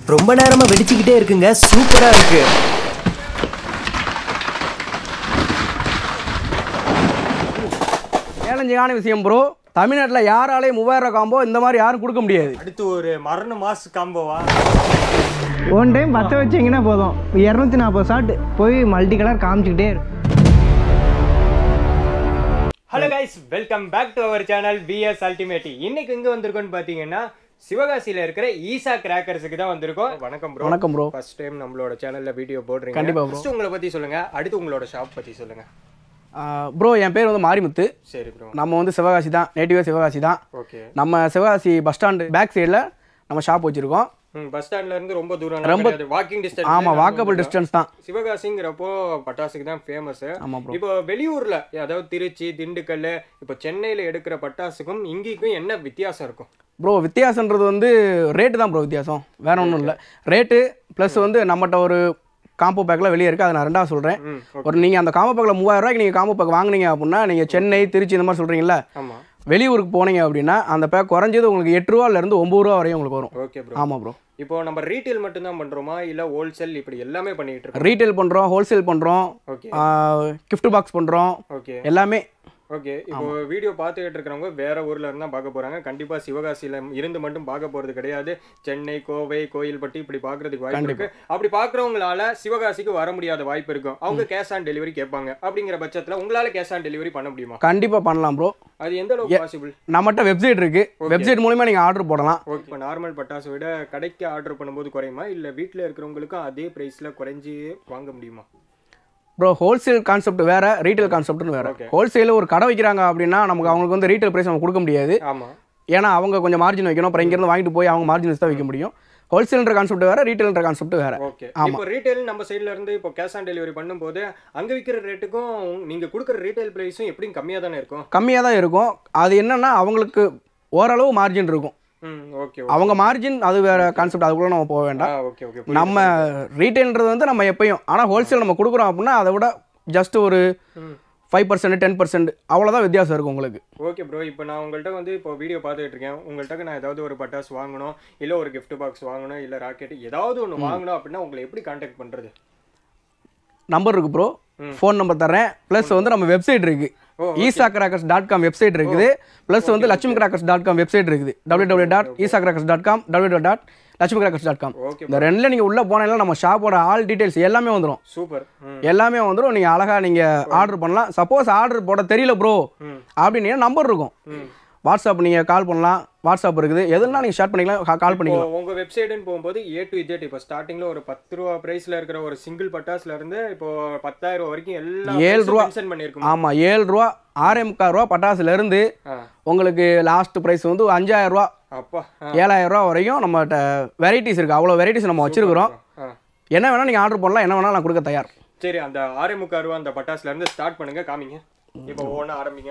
ரொம்ப நேரமா வெடிச்சுக்கிட்டே இருக்குங்க சூப்பரா இருக்கு சேலஞ்சிங்கான விஷயம் ப்ரோ தமிழ்நாட்டில் யாராலையும் மூவாயிரம் காம்போ இந்த மாதிரி யாரும் கொடுக்க முடியாது அடுத்து ஒரு மரண மாசு காம்போவா ஒன் டைம் பற்ற வச்சிங்கன்னா போதும் இரநூத்தி நாற்பது ஷாட் போய் மல்டி கலர் காமிச்சிக்கிட்டே இருக்கும் hello guys welcome back to our channel P அல்டிமேட்டி இன்னைக்கு எங்க வந்திருக்கோம்னு பாத்தீங்கன்னா சிவகாசியில இருக்கிற ஈசா கிராக்கர்ஸுக்கு தான் வந்திருக்கோம் வணக்கம் ப்ரோ வணக்கம் ப்ரோ ஃபர்ஸ்ட் டைம் நம்மளோட சேனல்ல வீடியோ போடுறீங்க கண்டிப்பா bro. ஃபர்ஸ்ட் உங்களை பத்தி சொல்லுங்க அடுத்து உங்களோட ஷாப் பத்தி சொல்லுங்க ப்ரோ என் பேர் வந்து மாரிமுத்து சரி ப்ரோ நம்ம வந்து சிவகாசி தான் நேட்டிவே சிவகாசி தான் ஓகே நம்ம சிவகாசி பஸ் ஸ்டாண்டு பேக் சைடில் நம்ம ஷாப் வச்சுருக்கோம் பஸ் ஸ்டாண்ட்ல இருந்து ரொம்ப தூரம் ரொம்ப- வாக்கிங் டிஸ்டன்ஸ் ஆமாம் வாக்கபிள் டிஸ்டன்ஸ் தான் சிவகாசிங்கிறப்போ பட்டாசுக்கு தான் ஃபேமஸ் ஆமாம் ப்ரோ இப்போ வெளியூர்ல அதாவது திருச்சி திண்டுக்கல் இப்போ சென்னையில எடுக்கிற பட்டாசுக்கும் இங்கேக்கும் என்ன வித்தியாசம் இருக்கும் ப்ரோ வித்தியாசன்றது வந்து ரேட்டு தான் ப்ரோ வித்தியாசம் வேற ஒன்றும் இல்லை ரேட்டு ப்ளஸ் வந்து நம்மகிட்ட ஒரு காம்போ பேக்கில் வெளியே இருக்குது அதை நான் ரெண்டாவது சொல்கிறேன் ம் ஒரு நீங்கள் அந்த காம்போ பேக்கில் மூவாயிரம் ரூபாய்க்கு நீங்கள் காம்போ பேக் வாங்குனீங்க அப்படின்னா நீங்கள் சென்னை திருச்சி இந்த மாதிரி சொல்கிறீங்களா ஆமா வெளியூருக்கு போனீங்க அப்படின்னா அந்த பேக் குறைஞ்சது உங்களுக்கு எட்டு ரூபாலேருந்து ஒம்பது ரூபா வரையும் உங்களுக்கு வரும் ஓகே ப்ரோ ஆமாம் ப்ரோ இப்போ நம்ம ரீட்டைல் மட்டும் தான் பண்றோமா இல்ல ஹோல்சேல் இப்படி எல்லாமே பண்ணிட்டு இருக்கோம் ரீட்டைல் பண்ணுறோம் ஹோல்சேல் பண்ணுறோம் ஓகே gift பாக்ஸ் பண்ணுறோம் ஓகே எல்லாமே ஓகே இப்போ வீடியோ பார்த்துக்கிட்டு இருக்கிறவங்க வேற ஊர்ல இருந்தா பார்க்க போறாங்க கண்டிப்பா சிவகாசியில இருந்து மட்டும் பார்க்க போறது கிடையாது சென்னை கோவை கோயில்பட்டி இப்படி பார்க்கிறதுக்கு வாய்ப்பு இருக்கு அப்படி பார்க்கறவங்களால சிவகாசிக்கு வர முடியாத வாய்ப்பு இருக்கும் அவங்க கேஷ் ஆன் டெலிவரி கேட்பாங்க அப்படிங்கிற பட்சத்துல உங்களால கேஷ் ஆன் டெலிவரி பண்ண முடியுமா கண்டிப்பாக பண்ணலாம் ப்ரோ அது எந்த அளவுக்கு பாசிபிள் நம்மகிட்ட வெப்சைட் இருக்குது வெப்சைட் மூலிமா நீங்கள் ஆர்டர் போடலாம் ஓகே இப்போ நார்மல் பட்டாசை விட கடைக்கு ஆர்டர் பண்ணும்போது குறையுமா இல்ல வீட்ல இருக்கிறவங்களுக்கும் அதே பிரைஸ்ல குறைஞ்சி வாங்க முடியுமா ப்ரோ ஹோல்சேல் கான்செப்ட் வேற ரீட்டைல் கான்செப்ட்னு வேற Okay. ஹோல்சேலில் ஒரு கடை வைக்கிறாங்க அப்படின்னா நமக்கு அவங்களுக்கு வந்து ரீட்டைல் ப்ரைஸ் நம்ம கொடுக்க முடியாது ஆமா ஏன்னா அவங்க கொஞ்சம் மார்ஜின் வைக்கணும் அப்புறம் இங்கேருந்து வாங்கிட்டு போய் அவங்க மார்ஜின் வச்சு தான் வைக்க முடியும் ஹோல்சேல்ன்ற கான்செப்ட் வேற ரீட்டைல்ன்ற கான்செப்ட் வேற ஓகே இப்போ ரீட்டைல் நம்ம சைடுல இருந்து இப்போ கேஷ் ஆன் டெலிவரி பண்ணும்போது அங்க விற்கிற ரேட்டுக்கும் நீங்க கொடுக்குற ரீட்டைல் பிரைஸும் எப்படியும் கம்மியா தானே இருக்கும் கம்மியாக தான் இருக்கும் அது என்னன்னா அவங்களுக்கு ஓரளவு மார்ஜின் இருக்கும் ம் ஓகே அவங்க மார்ஜின் அது வேற கான்செப்ட் அதுக்குள்ள நம்ம போக வேண்டாம் ஆ ஓகே ஓகே நம்ம ரீட்டைல்ன்றது வந்து நம்ம எப்பயும் ஆனால் ஹோல்சேல் நம்ம கொடுக்குறோம் அப்படின்னா அதை விட ஜஸ்ட் ஒரு ம் ஃபைவ் பர்சன்ட் டென் பர்சன்ட் அவ்வளோதான் வித்தியாசம் இருக்கும் உங்களுக்கு ஓகே ப்ரோ இப்போ நான் உங்கள்கிட்ட வந்து இப்போ வீடியோ பார்த்துட்டு இருக்கேன் உங்கள்கிட்ட நான் ஏதாவது ஒரு பட்டாசு வாங்கணும் இல்லை ஒரு gift பாக்ஸ் வாங்கணும் இல்லை ராக்கெட் ஏதாவது ஒன்று வாங்கணும் அப்படின்னா உங்களை எப்படி காண்டாக்ட் பண்றது நம்பர் இருக்கு ப்ரோ ஃபோன் நம்பர் தரேன் ப்ளஸ் வந்து நம்ம வெப்சைட் இருக்கு oh, Eesa crackers dot com website இருக்குது ப்ளஸ் வந்து Lakshmi crackers dot com website இருக்குது W W dot Eesa crackers dot com W dot Lakshmi crackers dot com okay இந்த ரெண்டில் நீங்கள் உள்ளே போனீங்கன்னா நம்ம ஷாப்போட ஆல் டீட்டெயில்ஸ் எல்லாமே வந்துடும் சூப்பர் ம் எல்லாமே வந்துடும் நீங்கள் அழகாக நீங்கள் ஆர்டர் பண்ணலாம் சப்போஸ் ஆர்டர் போட தெரியல ப்ரோ ம். அப்படின்னு நம்பர் இருக்கும் ம் வாட்ஸ்அப் நீங்கள் கால் பண்ணலாம் வாட்ஸ்அப் இருக்குது எதுனா நீங்கள் ஷேர் பண்ணிக்கலாம் கால் பண்ணிக்கலாம் இப்போ உங்க வெப்சைட்னு போகும்போது ஏ டு இஜெட் இப்போ ஸ்டார்டிங்ல ஒரு பத்து ரூபா பிரைஸ்ல இருக்கிற ஒரு சிங்கிள் பட்டாசுல இருந்து இப்போ பத்தாயிரம் ரூபா வரைக்கும் எல்லா ஏழு ரூபா. மென்ஷன் பண்ணிருக்கும் ஆமாம் ஏழு ரூபா ஆறே முக்கால் ரூபா பட்டாசுலேருந்து ஆ உங்களுக்கு லாஸ்ட் ப்ரைஸ் வந்து அஞ்சாயிரம் ரூபா அப்பா ஆ, ஏழாயிரம் ரூபா வரைக்கும் நம்மகிட்ட வெரைட்டிஸ் இருக்குது அவ்வளோ வெரைட்டிஸ் நம்ம வச்சிருக்கிறோம் ஆ. என்ன வேணால் நீங்கள் ஆர்டர் பண்ணலாம் என்ன வேணாலும் நான் கொடுக்க தயார் சரி அந்த ஆறே முக்கால் ரூபா அந்த பட்டாசுல இருந்து ஸ்டார்ட் பண்ணுங்க காமிங்க இப்போ ஒவ்வொன்றா ஆரம்பிங்க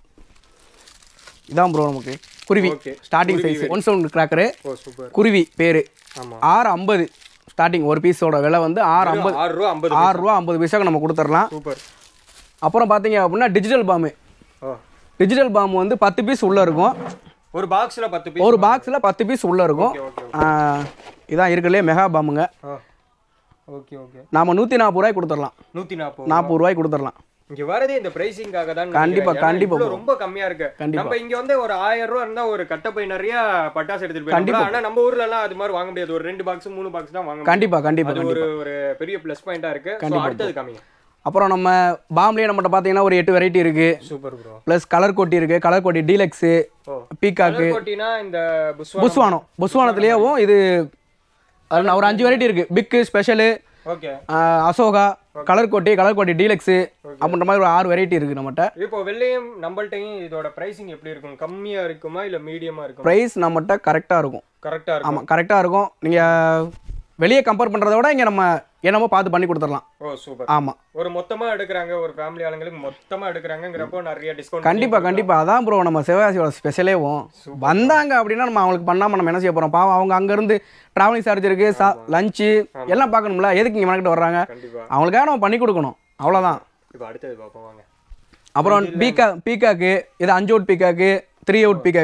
இதான் ப்ரோ நமக்கு குருவி Okay. Starting size one sound cracker oh super குருவி பேர் ஆமா ஆறு ஐம்பது ஸ்டார்டிங் ஒரு பீஸோட விலை வந்து ஆறு ஐம்பது ஆறு ரூபா ஐம்பது ஆறு ரூபா ஐம்பது பைசாக்கு நம்ம கொடுத்துடலாம் சூப்பர் அப்புறம் பார்த்தீங்க அப்படின்னா டிஜிட்டல் பாம்பு ஓ டிஜிட்டல் பாம்பு வந்து பத்து பீஸ் உள்ளே இருக்கும் ஒரு பாக்ஸ்ல பத்து பீஸ் ஒரு பாக்ஸில் பத்து பீஸ் உள்ளே இருக்கும் ஓகே ஓகே ஆ, இதான் இருக்குல்லையே மெகா பாம்புங்க ஓகே ஓகே நாம நூற்றி நாற்பது ரூபாய்க்கு கொடுத்துடலாம் நூத்தி நாற்பது நாற்பது ரூபாய்க்கு கொடுத்துடலாம் இங்க வரதே இந்த பிரைசிங்காக தான் கண்டிப்பா, நினைக்கிறேன். ஏன்னா கண்டிப்பா இவ்வளவு bro. ரொம்ப கம்மியா இருக்கு கண்டிப்பா. நம்ம இங்க வந்து ஒரு ஆயிரம் ரூபா இருந்தா ஒரு கட்டப்பை நிறைய பட்டாசு எடுத்துட்டு போயிடலாம் ஆனா நம்ம ஊர்ல எல்லாம் அது மாதிரி வாங்க முடியாது ஒரு ரெண்டு பாக்ஸ் மூணு பாக்ஸ் தான் வாங்க முடியும். கண்டிப்பாக கண்டிப்பாக அது கண்டிப்பாக ஒரு ஒரு பெரிய ப்ளஸ் பாயிண்டா இருக்கு So, அடுத்தது காமிங்க அப்புறம் நம்ம பாம்லேயே நம்மகிட்ட பார்த்தீங்கன்னா ஒரு எட்டு வெரைட்டி இருக்குது சூப்பர் ப்ரோ ப்ளஸ் கலர் கோட்டி இருக்குது கலர் கோட்டி டீலக்ஸு ஓ பீகாக்கு கோட்டினா இந்த புஸ்வா புஸ்வானம் புஸ்வானத்துலேயும் இது அது ஒரு அஞ்சு வெரைட்டி இருக்குது பிக்கு ஸ்பெஷலு ஓகே அசோகா கலர் கோட்டி கலர் கோட்டி டீலக்ஸு அப்படின்ற மாதிரி ஒரு ஆறு வெரைட்டி இருக்குது நம்மகிட்ட இப்போ வெள்ளையும் நம்மள்ட்டையும் இதோட பிரைசிங் எப்படி இருக்கும் கம்மியா இருக்குமா இல்ல மீடியமா இருக்குமா ப்ரைஸ் நம்மகிட்ட கரெக்டாக இருக்கும் கரெக்டா இருக்கும் ஆமாம் கரெக்டாக இருக்கும் நீங்கள் வெளியே கம்பேர் பண்ணுறத விட இங்கே நம்ம என்னமோ பார்த்து பண்ணி கொடுத்துடலாம் ஓ சூப்பர் ஆமாம் ஒரு மொத்தமா எடுக்கறாங்க ஒரு ஃபேமிலி ஆளுங்களுக்கு மொத்தமா எடுக்கறாங்கங்கறப்போ நிறைய டிஸ்கவுண்ட் கண்டிப்பாக கண்டிப்பாக அதான் ப்ரோ நம்ம சிவகாசியோட ஸ்பெஷலேவும் வந்தாங்க அப்படின்னா நம்ம அவங்களுக்கு பண்ணாமல் நம்ம என்ன செய்ய போகிறோம் பாவம் அவங்க அங்கேருந்து ட்ராவலிங் சார்ஜ் இருக்குது சா லஞ்சு எல்லாம் பார்க்கணும்ல எதுக்கு இங்கே மெனக்கிட்டு வர்றாங்க கண்டிப்பா அவங்களுக்காக நம்ம பண்ணி கொடுக்கணும் அவ்வளோதான் இப்போ அடுத்தது பார்ப்போம் வாங்க அப்புறம் பீக்கா பீக்காக்கு இது அஞ்சு அவுட் பீக்காக்கு த்ரீ அவுட் பீக்காக்கு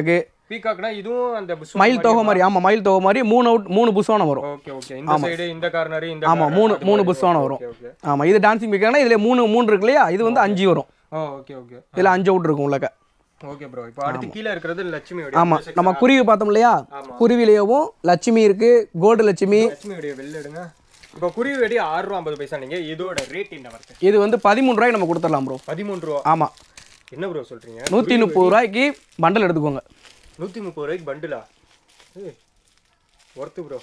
பீகாக்னா இதுவும் அந்த புஷ் மயில் தொகை மாதிரி ஆமாம் மயில் தொகை மாதிரி மூணு அவுட் மூணு புஸ்வானம் வரும் ஓகே ஓகே இந்த சைடு இந்த கார்னர் இந்த ஆமாம் corner, மூணு அது மூணு மாதிரி. புஸ்வானம் வரும் ஓகே ஓகே ஆமாம் இது டான்சிங் பீக்கானா இதில் மூணு மூணு இருக்கு இல்லையா இது வந்து அஞ்சு வரும் ஓ ஓகே ஓகே இதில் அஞ்சு அவுட் இருக்கும் உள்ளக்க ஓகே ப்ரோ இப்போ அடுத்து கீழே இருக்கிறது லட்சுமியோட ஆமாம் நம்ம குருவி பார்த்தோம் இல்லையா குருவிலையவும் லட்சுமி இருக்கு கோல்டு லட்சுமி லட்சுமியோடைய வெளில எடுங்க இப்போ குருவி வெடி ஆறு ரூபா ஐம்பது பைசா நீங்க இதோட ரேட் என்ன வருது இது வந்து பதிமூணு ரூபாய்க்கு நம்ம கொடுத்துடலாம் ப்ரோ பதிமூணு ரூபா ஆமாம் என்ன ப்ரோ சொல்றீங்க நூற்றி முப்பது ரூபாய்க்கு பண்டல் எடுத்துக்கோங்க நூத்தி முப்பது ரூபாய்க்கு பண்டிலா ஒர்த்து ப்ரோ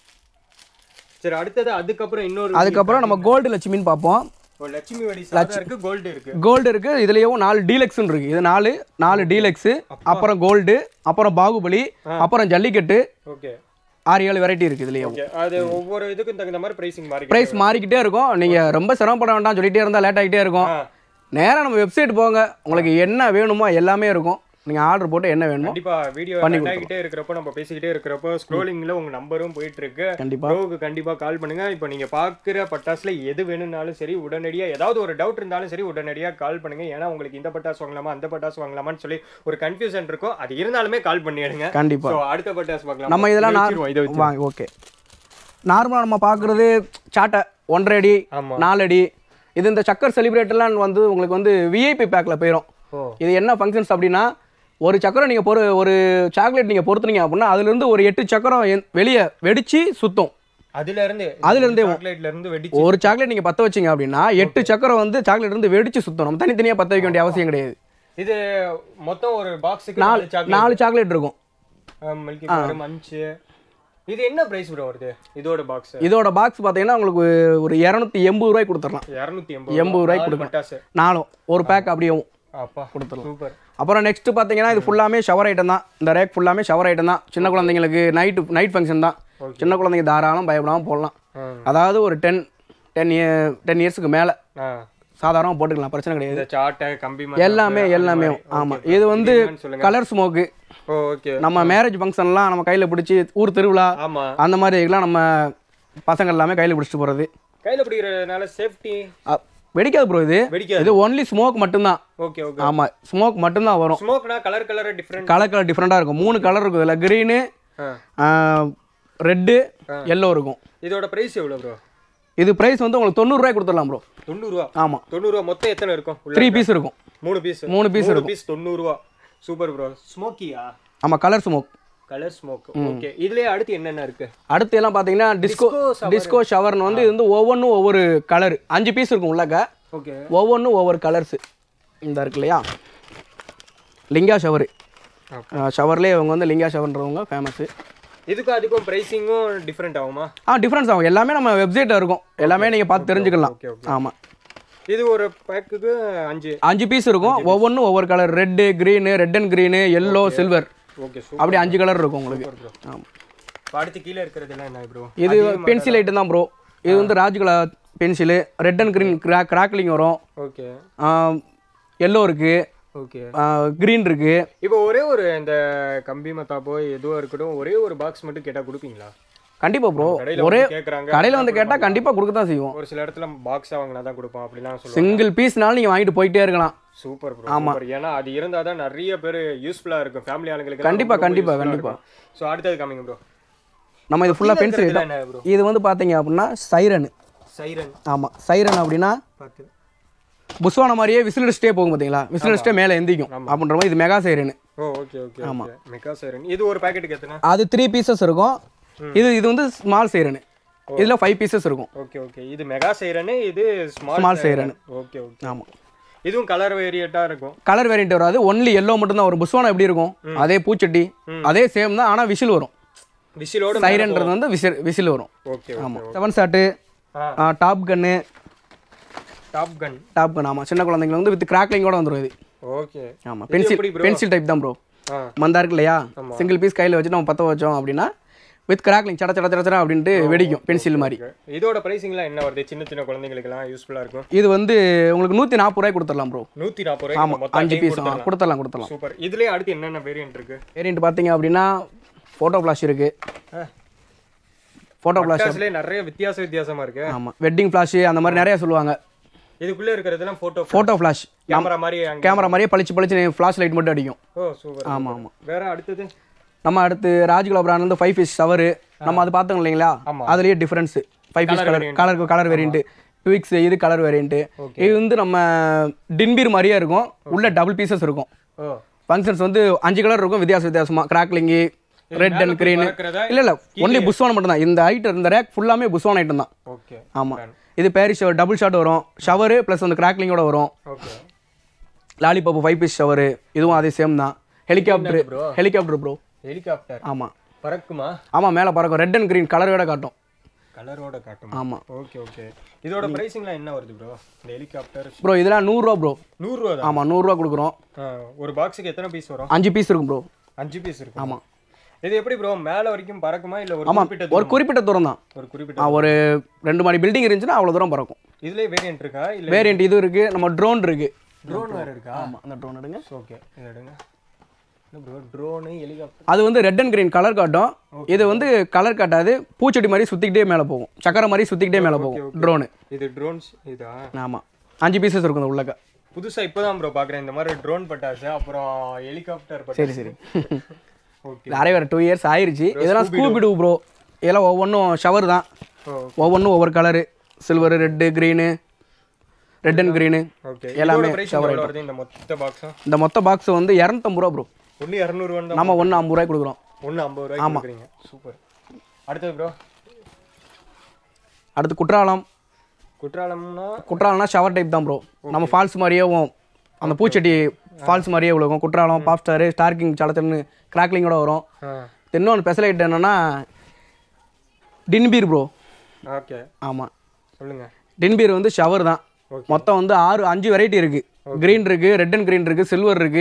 சரி அடுத்தது அதுக்கப்புறம் இன்னொரு அதுக்கப்புறம் நம்ம கோல்டு லட்சுமின்னு பார்ப்போம் ஓ, லட்சுமி வெடி சாதா இருக்கு கோல்டு இருக்கு கோல்டு இருக்கு இதுலயும் நாலு டீலக்ஸ்னு இருக்கு இது நாலு நாலு டீலக்ஸ் அப்புறம் கோல்டு அப்புறம் பாகுபலி அப்புறம் ஜல்லிக்கட்டு ஓகே ஆறு ஏழு வெரைட்டி இருக்கு இதுலயும் ஓகே அது ஒவ்வொரு இதுக்கும் தகுந்த மாதிரி பிரைசிங் மாறி பிரைஸ் மாறிக்கிட்டே இருக்கும் நீங்க ரொம்ப சிரமப்பட வேண்டாம் சொல்லிட்டே இருந்தா லேட் ஆகிட்டே இருக்கும் ஆ. நேரா நம்ம வெப்சைட் போங்க உங்களுக்கு என்ன வேணுமோ எல்லாமே இருக்கும் நீங்க ஆர்டர் போட்டு என்ன வேணுமோ கண்டிப்பா வீடியோ ஆகிட்டே இருக்கிறப்போ நம்ம பேசிக்கிட்டே இருக்கிறப்போ ஸ்க்ரோலிங்ல உங்க நம்பரும் போயிட்டு இருக்கு கண்டிப்பா ப்ரோவுக்கு கண்டிப்பா கால் பண்ணுங்க இப்போ நீங்க பாக்குற பட்டாசுல எது வேணும்னாலும் சரி உடனடியா ஏதாவது ஒரு டவுட் இருந்தாலும் சரி உடனடியா கால் பண்ணுங்க ஏன்னா உங்களுக்கு இந்த பட்டாசு வாங்கலாமா அந்த பட்டாசு வாங்கலாமான்னு சொல்லி ஒரு கன்ஃபியூஷன் இருக்கும் அது இருந்தாலுமே கால் பண்ணிடுங்க கண்டிப்பா ஸோ அடுத்த பட்டாசு பார்க்கலாம் நம்ம இதெல்லாம் இதை நார் வச்சிருவோம், இதை வச்சு வாங்க ஓகே நார்மலாக நம்ம பார்க்குறது சாட்டை ஒன்றரை அடி ஆமா நாலு அடி இது இந்த சக்கர் செலிப்ரேட்டர்லாம் வந்து உங்களுக்கு வந்து விஐபி பேக்கில் போயிடும் ஓ இது என்ன ஃபங்க்ஷன்ஸ் அப்படின்னா ஒரு சக்கரம் நீங்கள் பொறு ஒரு சாக்லேட் நீங்கள் பொறுத்துனீங்க அப்படின்னா அதுலேருந்து ஒரு எட்டு சக்கரம் வெளியே வெடிச்சு சுத்தும் அதுல இருந்து அதுல இருந்தே சாக்லேட்ல இருந்து வெடிச்சு ஒரு சாக்லேட் நீங்கள் பற்ற வச்சீங்க அப்படின்னா எட்டு சக்கரம் வந்து சாக்லேட் இருந்து வெடிச்சு சுத்தம் நம்ம தனித்தனியாக பற்ற வைக்க வேண்டிய அவசியம் கிடையாது இது மொத்தம் ஒரு பாக்ஸுக்கு நாலு நாலு சாக்லேட் நாலு சாக்லேட் இருக்கும் மில்கி பார் மஞ்சு இது என்ன பிரைஸ் ப்ரோ வருது இதோட பாக்ஸ் இதோட பாக்ஸ் பார்த்தீங்கன்னா உங்களுக்கு ஒரு இரநூத்தி எண்பது ரூபாய்க்கு கொடுத்துடலாம் இரநூத்தி எண்பது எண்பது ரூபாய்க்கு நாலு கொடுக்கலாம். பட்டாசு நாலும் ஒரு பேக் அப்படியேவும் அப்பா கொடுத்துரும் சூப்பர் அப்புறம் நெக்ஸ்ட் பார்த்தீங்கன்னா இது ஃபுல்லாமே ஷவர் ஐட்டம் தான் இந்த ரேக் ஃபுல்லாமே ஷவர் ஐட்டம் தான் சின்ன குழந்தைங்களுக்கு நைட்டு நைட் ஃபங்க்ஷன் தான் சின்ன குழந்தைங்க தாராளம் பயப்படாமல் போடலாம் அதாவது ஒரு டென் டென் இயர் டென் இயர்ஸ்க்கு மேலே ஆ சாதாரணமாக போட்டுக்கலாம் பிரச்சனை கிடையாது இந்த சாட்டை கம்பி மத்தாப்பு, எல்லாமே அது எல்லாமே மாதிரி. ஆமாம் Okay. இது வந்து என்னன்னு சொல்லுங்க கலர் ஸ்மோக்கு ஓ ஓகே நம்ம மேரேஜ் ஃபங்க்ஷன்லாம் நம்ம கையில் பிடிச்சி ஊர் திருவிழா ஆமா அந்த மாதிரி இதுக்கெல்லாம் நம்ம பசங்க எல்லாமே கையில் பிடிச்சிட்டு போகிறது கையில பிடிக்கிறதுனால சேஃப்டி வெடிக்காது ப்ரோ இது வெடிக்காது இது ஒன்லி ஸ்மோக் மட்டும்தான் ஓகே ஓகே ஆமாம் ஸ்மோக் மட்டும்தான் வரும் ஸ்மோக்னா colour colour different colour colour டிஃப்ரெண்ட்டாக இருக்கும் மூணு கலர் இருக்கும் இதில் க்ரீனு ரெட்டு எல்லோ இருக்கும் இதோட பிரைஸ் எவ்வளவு ப்ரோ இது ப்ரைஸ் வந்து உங்களுக்கு தொண்ணூறுரூவாய் கொடுத்துடலாம் ப்ரோ தொண்ணூறுவா ஆமாம் தொண்ணூறுவா மொத்தம் எத்தனை இருக்கும் உள்ள? த்ரீ பீஸ் இருக்கும் மூணு பீஸ் மூணு piece மூணு பீஸ் தொண்ணூறுவா சூப்பர் ப்ரோ ஸ்மோக்கியா ஆமாம் colour smoke colour smoke okay இதுலயே அடுத்து என்னென்ன இருக்கு அடுத்து எல்லாம் பார்த்தீங்கன்னா டிஸ்கோ டிஸ்கோ ஷவர்னு வந்து இது வந்து ஒவ்வொன்றும் ஒவ்வொரு கலர் அஞ்சு பீஸ் இருக்கும் உள்ளக்க ஓகே ஒவ்வொன்றும் ஒவ்வொரு கலர்ஸு இந்த இருக்கு இல்லையா லிங்கா ஷவர் ஷவர்லேயே இவங்க வந்து லிங்கா ஷவர்ன்றவங்க ஃபேமஸு இதுக்கும் அதுக்கும் பிரைசிங்கும் டிஃப்ரெண்ட் ஆகுமா ஆ டிஃப்ரென்ஸ் ஆகும் எல்லாமே நம்ம வெப்சைட்டில் இருக்கும் எல்லாமே நீங்கள் பார்த்து தெரிஞ்சுக்கலாம் ஓகே ஓகே ஆமாம் இது ஒரு பேக்குக்கு அஞ்சு அஞ்சு பீஸ் இருக்கும் ஒவ்வொன்றும் ஒவ்வொரு colour red green red and green yellow silver okay super அப்படி அஞ்சு கலர் இருக்கும் உங்களுக்கு ஆமாம் அடுத்து கீழே இருக்கிறதுலாம் என்ன ப்ரோ இது பென்சில் ஐட்டம் தான் ப்ரோ இது வந்து Rajkala pencil red and green crack crackling வரும் ஓகே எல்லோ இருக்குது ஓகே க்ரீன் இருக்குது இப்போ ஒரே ஒரு இந்த கம்பி மத்தாப்போ எதுவாக இருக்கட்டும் ஒரே ஒரு பாக்ஸ் மட்டும் கேட்டால் கொடுப்பீங்களா கண்டிப்பாக ப்ரோ கடையில் ஒரே வந்து கேட்குறாங்க கடையில் வந்து கேட்டால் கண்டிப்பாக கொடுக்க தான் செய்வோம் ஒரு சில இடத்துல பாக்ஸாக வாங்கினா தான் கொடுப்போம் அப்படிலாம் சொல்லுவாங்க சிங்கிள் பீஸ்னாலும் நீங்கள் வாங்கிட்டு போயிட்டே இருக்கலாம் சூப்பர் ப்ரோ சூப்பர் ஏன்னா அது இருந்தால் தான் நிறைய பேர் யூஸ்ஃபுல்லாக இருக்கும் ஃபேமிலி ஆளுங்களுக்கு கண்டிப்பா, கண்டிப்பா, கண்டிப்பா. ஸோ அடுத்தது காமிங்க ப்ரோ நம்ம இது ஃபுல்லாக பென்சில் ஐட்டம் என்ன ப்ரோ இது வந்து பார்த்தீங்க அப்படின்னா சைரன் சைரன் ஆமாம் சைரன் அப்படின்னா பார்த்து புஸ்வான மாதிரியே விசில் அடிச்சிட்டே போகும் பார்த்தீங்களா விசில் அடிச்சிட்டே மேலே எந்திக்கும் அப்படின்ற மாதிரி இது mega siren oh okay okay okay mega siren இது ஒரு பாக்கெட்டுக்கு எத்தனை அது த்ரீ பீசஸ் இருக்கும் இது இது வந்து ஸ்மால் சைரன் இதில் ஃபைவ் பீசஸ் இருக்கும் ஓகே ஓகே இது மெகா சைரன் இது small Small siren. Okay okay ஆமாம் இதுவும் கலர் வேரியட்டாக இருக்கும் கலர் வேரியண்ட் வராது ஒன்லி எல்லோ மட்டும்தான் வரும் புஸ்வானம் எப்படி இருக்கும் அதே பூச்சட்டி அதே சேம் தான் ஆனால் விசில் வரும் விசிலோட சைரன்றது வந்து விசில் விசில் வரும் ஓகே ஆமாம் செவன் ஷாட்டு ஆ top gun top gun top gun ஆமாம் சின்ன குழந்தைங்க வந்து வித் கிராக்லிங்கோட வந்துடும் இது ஓகே ஆமாம் இது பென்சில் எப்படி bro? பென்சில் டைப் தான் ப்ரோ ஆ மந்தா இருக்கு இல்லையா சிங்கிள் பீஸ் கையில் வச்சு நம்ம பற்ற வச்சோம் அப்படின்னா வித் கிராக்லிங் சட சட சட சட அப்படின்ட்டு வெடிக்கும் பென்சில் மாதிரி இதோட பிரைசிங்லாம் என்ன வருது சின்ன சின்ன குழந்தைங்களுக்குலாம் யூஸ்ஃபுல்லாக இருக்கும் இது வந்து உங்களுக்கு நூற்றி நாற்பது ரூபாய் கொடுத்துடலாம் ப்ரோ நூற்றி நாற்பது ரூபாய் ஆமாம் மொத்தம் அஞ்சு அஞ்சையும் பீஸ் கொடுத்துடலாம். கொடுத்துடலாம் கொடுத்துடலாம் சூப்பர் இதுலயே அடுத்து என்னென்ன வேரியன்ட் இருக்கு வேரியண்ட் பார்த்தீங்க அப்படின்னா ஃபோட்டோ ஃப்ளாஷ் இருக்குது ஃபோட்டோ ஃப்ளாஷ் பட்டாசுலயே நிறைய வித்தியாச வித்தியாசமா இருக்கு ஆமாம் வெட்டிங் ஃப்ளாஷு அந்த மாதிரி நிறைய சொல்லுவாங்க இதுக்குள்ள இருக்கிறதெல்லாம் போட்டோ ஃபோட்டோ ஃப்ளாஷ் கேமரா மாதிரி அங்க கேமரா மாதிரியே பளிச்சு பளிச்சு ஃப்ளாஷ் லைட் மட்டும் அடிக்கும் ஓ சூப்பர் ஆமா, ஆமா. வேற அடுத்தது நம்ம அடுத்து ராஜ்குலா பிராண்ட் வந்து ஃபைவ் பீஸ் ஷவரு நம்ம அது பார்த்தோம் இல்லைங்களா ஆமா. அதுலயே difference five piece colour colour colour variant ட்விக்ஸ் இது கலர் வேரியன்ட் இது வந்து நம்ம டின்பீர் மாதிரியே இருக்கும் உள்ள டபுள் பீசஸ் இருக்கும் ஓ ஃபங்க்ஷன்ஸ் வந்து அஞ்சு கலர் இருக்கும் வித்தியாச வித்தியாசமா கிராக்லிங்கு ரெட் அண்ட் கிரீன் பறக்கிறதா? இல்ல இல்ல ஒன்லி புஸ்வான் மட்டும் தான் இந்த ஐட்டம் இந்த ரேக் ஃபுல்லாமே புஸ்வான் ஐட்டம் தான் ஓகே ஆமா இது பேரிஸ் டபுள் ஷாட் வரும் ஷவரு ப்ளஸ் அந்த கிராக்லிங்கோட வரும் okay lollipop five piece shower இதுவும் அதே சேம் தான் ஹெலிகாப்டர் ஹெலிகாப்டர் ப்ரோ ஹெலிகாப்டர் ஆமா பறக்குமா ஆமா மேலே பறக்கும் ரெட் அண்ட் கிரீன் கலரோட காட்டும் கலரோட காட்டுமா ஆமா ஓகே ஓகே இதோட பிரைசிங்லாம் என்ன வருது ப்ரோ இந்த ஹெலிகாப்டர் ப்ரோ இதெல்லாம் நூறுரூவா ப்ரோ நூறுரூவா தான் ஆமா நூறுரூவா கொடுக்குறோம் ஆ, ஒரு பாக்ஸுக்கு எத்தனை பீஸ் வரும் அஞ்சு பீஸ் இருக்கும் ப்ரோ அஞ்சு பீஸ் இருக்கும் ஆமா இது எப்படி ப்ரோ மேல வரைக்கும் பறக்குமா இல்ல ஒரு ஆமா குறிப்பிட்ட ஒரு குறிப்பிட்ட தூரம் தான் ஒரு ஆ, குறிப்பிட்ட ஒரு ரெண்டு மாடி பில்டிங் இருந்துச்சுன்னா அவ்வளோ தூரம் பறக்கும் இதுலயே வேரியன்ட் இருக்கா இல்ல வேரியன்ட் இது இருக்கு நம்ம ட்ரோன் இருக்கு ட்ரோன் வேற இருக்கா ஆமா அந்த ட்ரோன் எடுங்க ஓகே இது எடுங்க ப்ரோ ட்ரோனு ஹெலிகாப்டர் அது வந்து ரெட் அண்ட் கிரீன் கலர் காட்டும் இது வந்து கலர் காட்டாது பூச்செடி மாதிரி சுத்திக்கிட்டே மேலே போகும் சக்கரை மாதிரி சுத்திக்கிட்டே மேலே போகும் ட்ரோனு இது ட்ரோன்ஸ் இதா ஆமா அஞ்சு பீசஸ் இருக்கும் இந்த உள்ளக்க புதுசா இப்பதான் ப்ரோ பாக்குறேன் இந்த மாதிரி ட்ரோன் பட்டாசு அப்புறம் ஹெலிகாப்டர் சரி பட்டாசு சரி ஓகே நிறைய வேறு டூ இயர்ஸ் ஆயிருச்சு இதெல்லாம் ஸ்கூபிடு ப்ரோ இதெல்லாம் ஒவ்வொன்றும் ஷவர் தான் ஓ ஒவ்வொன்றும் ஒவ்வொரு colour silver red green red and green okay எல்லாமே எல்லாமே பிரைஸ் எவ்வளவு வருது இந்த மொத்த பாக்ஸும் இந்த மொத்த பாக்ஸ் வந்து இரநூத்தம்பது ரூபா ப்ரோ ஒன்று இரநூறுவான்னு தான் நம்ம ஒன்று ஐம்பது ரூபாய் கொடுக்குறோம் ஒன்று ஐம்பது ரூபாய்க்கு கொடுக்குறீங்க சூப்பர் அடுத்தது ப்ரோ அடுத்து குற்றாலம் குற்றாலம்னா குற்றாலம்னா ஷவர் டைப் தான் ப்ரோ நம்ம ஃபால்ஸ் மாதிரியேவும் அந்த பூச்செடி ஃபால்ஸ் மாதிரியே விழுகும் குற்றாலம் பாப் ஸ்டாரு ஸ்டார்கிங் சலத்தன்னு கிராக்லிங்கோட வரும் ஆ இன்னொன்று ஸ்பெஷலைட் என்னன்னா டின்பீர் ப்ரோ ஓகே ஆமாம் சொல்லுங்க டின்பீர் வந்து ஷவர் தான் Okay. மொத்தம் வந்து ஆறு அஞ்சு வெரைட்டி இருக்கு க்ரீன் இருக்கு ரெட் அண்ட் க்ரீன் இருக்கு சில்வர் இருக்கு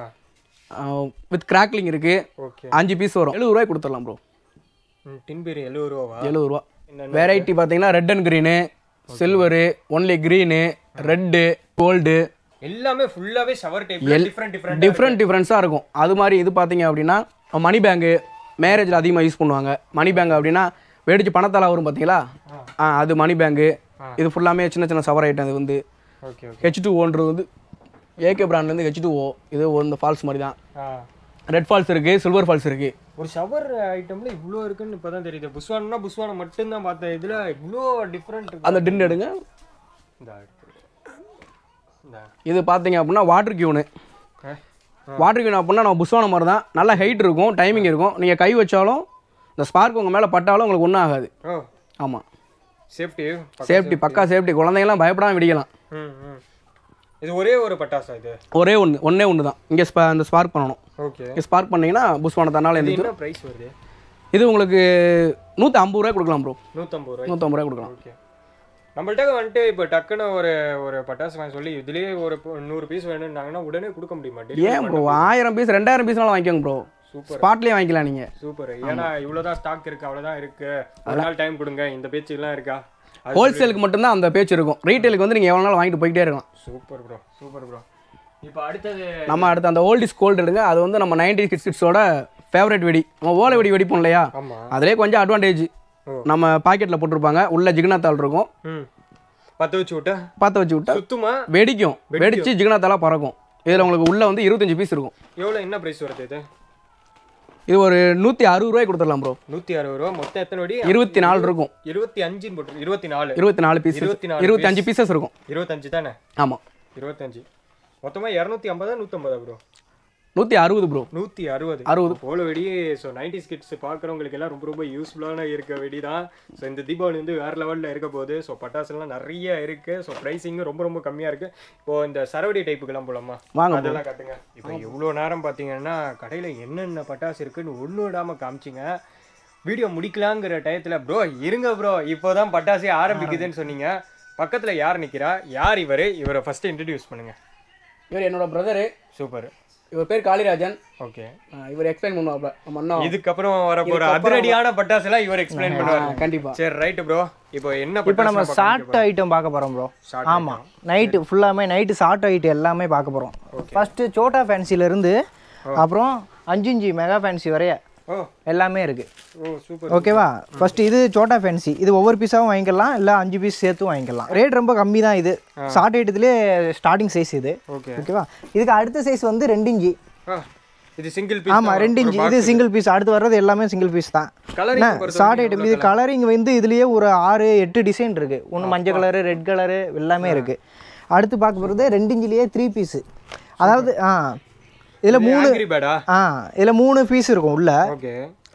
ஆ வித் கிராக்லிங் இருக்கு ஓகே அஞ்சு பீஸ் வரும் எழுபது ரூபாய் கொடுத்துடலாம் ப்ரோ டின்பேரி எழுபது ரூபாவா எழுபது ரூபா என்னென்ன வெரைட்டி பார்த்தீங்கன்னா red and green silver only green red gold எல்லாமே ஃபுல்லாவே shower type different different different டிஃப்ரெண்ட்ஸாக இருக்கும் அது மாதிரி இது பார்த்தீங்க அப்படின்னா மணி பேங்கு மேரேஜில் அதிகமாக யூஸ் பண்ணுவாங்க மணி பேங்க் அப்படின்னா வெடிச்சு பணத்தால வரும் பார்த்தீங்களா ஆ அது மணி பேங்கு இது ஃபுல்லாமே சின்ன சின்ன சவர் ஐட்டம் இது வந்து ஓகே ஓகே ஹெச் டூ ஓன்றது வந்து ஏகே பிராண்ட்லேருந்து ஹெச் டூ ஓ இது இந்த ஃபால்ஸ் மாதிரி தான் ஆ ரெட் ஃபால்ஸ் இருக்குது சில்வர் ஃபால்ஸ் இருக்குது ஒரு ஷவர் ஐட்டம்ல இவ்வளோ இருக்குன்னு இப்பதான் தெரியுது புஸ்வானா புஸ்வானம் மட்டும்தான் பார்த்தேன் இதுல இவ்வளோ டிஃப்ரெண்ட் இருக்கு அந்த டின் எடுங்க இந்த இருக்கு. இந்த இது பார்த்தீங்க அப்படின்னா வாட்டர் கியூனு ஆ. வாட்டர் கியூன் அப்படின்னா நம்ம புஸ்வானம் மாதிரி தான் நல்லா ஹைட் இருக்கும் டைமிங் இருக்கும் நீங்கள் கை வச்சாலும் இந்த ஸ்பார்க் உங்கள் மேலே பட்டாலும் உங்களுக்கு ஒன்றும் ஆகாது ஓ ஆமாம் சேஃப்டி சேஃப்டி பக்கா சேஃப்டி குழந்தைங்கலாம் பயப்படாமல் விடிக்கலாம் ம் ம் இது ஒரே ஒரு பட்டாசா இது ஒரே ஒன்று ஒன்றே ஒன்று தான் இங்கே ஸ்பா இந்த ஸ்பார்க் பண்ணணும் ஓகே இங்கே ஸ்பார்க் பண்ணீங்கன்னா புஸ்வானத்தானால இது எந்த என்ன ப்ரைஸ் வருது இது உங்களுக்கு நூற்றி ஐம்பது ரூபாய் கொடுக்கலாம் ப்ரோ நூற்றம்பது ரூபாய் நூற்றம்பது ரூபாய் கொடுக்கலாம் ஓகே நம்மள்ட்ட வந்துட்டு இப்போ டக்குன்னு ஒரு ஒரு பட்டாசு வாங்கி சொல்லி இதுலயே ஒரு ப- நூறு பீஸ் வேணும்னாங்கன்னா உடனே கொடுக்க முடியுமா ஏன் ப்ரோ ஆயிரம் பீஸ் ரெண்டாயிரம் பீஸ்னாலும் வாங்கிக்கோங்க ப்ரோ சூப்பர் ஸ்பாட்லேயே வாங்கிக்கலாம் நீங்கள் சூப்பர் ஏன்னா இவ்வளவுதான் ஸ்டாக் இருக்கு அவ்வளவுதான் இருக்கு ஒரு நாள் டைம் கொடுங்க இந்த பேச்சு எல்லாம் இருக்கா அது ஹோல்சேலுக்கு மட்டும்தான் அந்த பேச்சு இருக்கும் ரீட்டைலுக்கு வந்து நீங்கள் எவ்வளோ நாள் வாங்கிட்டு போயிட்டே இருக்கலாம் சூப்பர் ப்ரோ சூப்பர் ப்ரோ இப்போ அடுத்தது நம்ம அடுத்து அந்த ஓல்ட் இஸ் கோல்டு எடுங்க அது வந்து நம்ம நைன்டி கிட்ஸ் கிட்ஸோட ஃபேவரட் வெடி நம்ம ஓலை வெடி வெடிப்போம் இல்லையா ஆமா அதிலே கொஞ்சம் அட்வான்டேஜ் ஓ. நம்ம பாக்கெட்டில் போட்டிருப்பாங்க உள்ள ஜிகினாத்தாள் இருக்கும் ம் பத்த வச்சு விட்டா பார்த்து வச்சு விட்டா சுத்துமா வெடிக்கும் வெடிச்சு ஜிகினாத்தாலாக பறக்கும் இதில் உங்களுக்கு உள்ள வந்து இருபத்தஞ்சு பீஸ் இருக்கும் எவ்வளவு என்ன பிரைஸ் வருது இது இது ஒரு நூற்றி அறுபது ரூபாய் கொடுத்துடலாம் ப்ரோ நூத்தி அறுபது ரூபா மொத்தம் எத்தனை வடி இருபத்தி நாலு இருக்கும் இருபத்தி அஞ்சுன்னு போட்டு இருபத்தி நாலு இருபத்தி நாலு பீஸ் இருபத்தி நாலு இருபத்தஞ்சு பீசஸ் இருக்கும் இருபத்தஞ்சு தானே ஆமாம் இருபத்தஞ்சு மொத்தமா இரநூத்தி ஐம்பதா நூற்றம்பதா ப்ரோ நூற்றி அறுபது ப்ரோ நூற்றி அறுபது அறுபது. போல வெடி ஸோ நைன்டிஸ் கிட்ஸ் பார்க்குறவங்களுக்கு எல்லாம் ரொம்ப ரொம்ப யூஸ்ஃபுல்லான இருக்க வெடி தான் ஸோ இந்த தீபாவளி வந்து வேறு லெவலில் இருக்க போகுது ஸோ பட்டாசுலாம் நிறைய இருக்கு ஸோ ப்ரைஸிங்கும் ரொம்ப ரொம்ப கம்மியாக இருக்கு இப்போ இந்த சரவடி டைப்புக்கெல்லாம் போலாமா வாங்க bro. அதெல்லாம் காட்டுங்க இப்போ எவ்வளோ நேரம் பார்த்தீங்கன்னா கடையில் என்னென்ன பட்டாசு இருக்குன்னு ஒன்று விடாமல் காமிச்சிங்க வீடியோ முடிக்கலாங்கிற டயத்தில் ப்ரோ இருங்க ப்ரோ இப்போ தான் பட்டாசே ஆரம்பிக்குதுன்னு சொன்னீங்க பக்கத்தில் யார் நிற்கிறா யார் இவர் இவரை ஃபஸ்ட்டு இன்ட்ரடியூஸ் பண்ணுங்க இவர் என்னோட பிரதரு சூப்பர் இவர் பேர் காளிராஜன் ஓகே ஆ, இவர் எக்ஸ்பிளைன் பண்ணுவாப்ல நம்ம அண்ணன் இதுக்கப்புறம் வர போற அதிரடியான பட்டாசு எல்லாம் இவர் எக்ஸ்பிளைன் பண்ணுவாரு கண்டிப்பாக சரி ரைட் ப்ரோ இப்போ என்ன இப்போ நம்ம ஷார்ட் ஐட்டம் பார்க்க போகிறோம் ப்ரோ ஆமாம் நைட்டு ஃபுல்லாமே நைட்டு ஷார்ட் ஐட்டம் எல்லாமே பார்க்க போகிறோம் ஃபஸ்ட்டு சோட்டா ஃபேன்சிலேருந்து அப்புறம் அஞ்சு இஞ்சி மெகா ஃபேன்சி வரைய ஓ எல்லாமே இருக்குது ஓ சூப்பர் ஓகேவா ஃபர்ஸ்ட் இது சோட்டா ஃபேன்சி இது ஒவ்வொரு பீஸாகவும் வாங்கிக்கலாம் இல்லை அஞ்சு பீஸ் சேர்த்தும் வாங்கிக்கலாம் ரேட் ரொம்ப கம்மி தான் இது ஷார்ட் ஐட்டத்துலேயே ஸ்டார்டிங் சைஸ் இது ஓகே ஓகேவா இதுக்கு அடுத்த சைஸ் வந்து ரெண்டு இன்ச்சு ஆ இது சிங்கிள் பீஸ் ஆமாம் ரெண்டு இன்ச்சு இது சிங்கிள் பீஸ் அடுத்து வர்றது எல்லாமே சிங்கிள் பீஸ் தான் கலரிங் பொறுத்த ஷார்ட் ஐட்டம் இது கலரிங் வந்து இதுலேயே ஒரு ஆறு எட்டு டிசைன் இருக்குது ஒன்று மஞ்சள் கலரு ரெட் கலரு எல்லாமே இருக்குது அடுத்து பார்க்க போகிறது ரெண்டு இன்ச்சிலேயே த்ரீ பீஸு அதாவது ஆ இதில் மூணு ஆங்கிரி பேடா ஆ இதில் மூணு பீஸ் இருக்கும் உள்ள ஓகே